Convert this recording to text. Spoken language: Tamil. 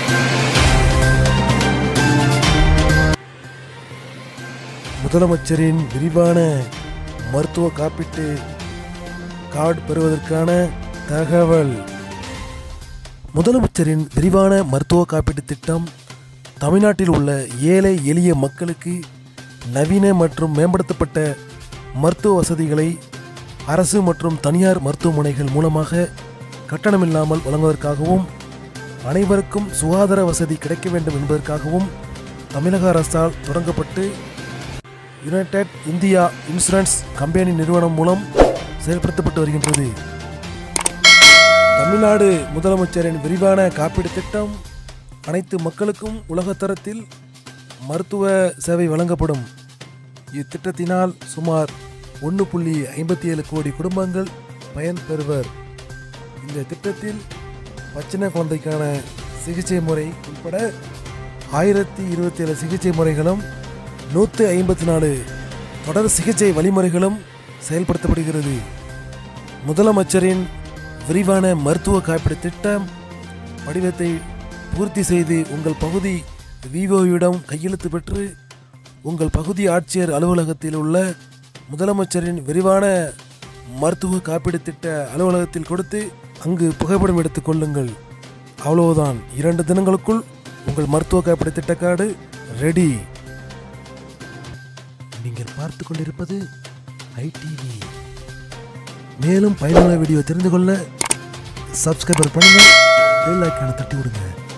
முதலமைச்சரின் விரிவான மருத்துவ காப்பீட்டு கார்டு பெறுவதற்கான தகவல் முதலமைச்சரின் விரிவான மருத்துவ காப்பீட்டு திட்டம் தமிழ்நாட்டில் உள்ள ஏழை எளிய மக்களுக்கு நவீன மற்றும் மேம்படுத்தப்பட்ட மருத்துவ வசதிகளை அரசு மற்றும் தனியார் மருத்துவமனைகள் மூலமாக கட்டணமில்லாமல் வழங்குவதற்காகவும் அனைவருக்கும் சுகாதார வசதி கிடைக்க வேண்டும் என்பதற்காகவும் தமிழக அரசால் தொடங்கப்பட்டு யுனைடெட் இந்தியா இன்சூரன்ஸ் கம்பெனி நிறுவனம் மூலம் செயல்படுத்தப்பட்டு வருகின்றது தமிழ்நாடு முதலமைச்சரின் விரிவான காப்பீடு திட்டம் அனைத்து மக்களுக்கும் உலகத்தரத்தில் மருத்துவ சேவை வழங்கப்படும் இத்திட்டத்தினால் சுமார் ஒன்று புள்ளி ஐம்பத்தி ஏழு கோடி குடும்பங்கள் பயன்பெறுவர் இந்த திட்டத்தில் பச்சின குழந்தைக்கான சிகிச்சை முறை உட்பட ஆயிரத்தி இருபத்தி ஏழு சிகிச்சை முறைகளும் நூற்றி ஐம்பத்தி நாலு தொடர் சிகிச்சை வழிமுறைகளும் செயல்படுத்தப்படுகிறது முதலமைச்சரின் விரிவான மருத்துவ காப்பீடு திட்டம் படிவத்தை பூர்த்தி செய்து உங்கள் பகுதி விவோவிடம் கையெழுத்து பெற்று உங்கள் பகுதி ஆட்சியர் அலுவலகத்தில் உள்ள முதலமைச்சரின் விரிவான மருத்துவ காப்பீடு திட்ட அலுவலகத்தில் கொடுத்து அங்கு புகைப்படம் எடுத்துக் கொள்ளுங்கள் அவ்வளவுதான் இரண்டு தினங்களுக்குள் உங்கள் மருத்துவ காப்பீடு திட்ட கார்டு ரெடி நீங்கள் பார்த்து கொண்டிருப்பது ஐடிவி மேலும் பயனுள்ள வீடியோ தெரிந்து கொள்ள சப்ஸ்கிரைபர் பண்ணுங்கள் பெல் ஐக்கானை தட்டி விடுங்க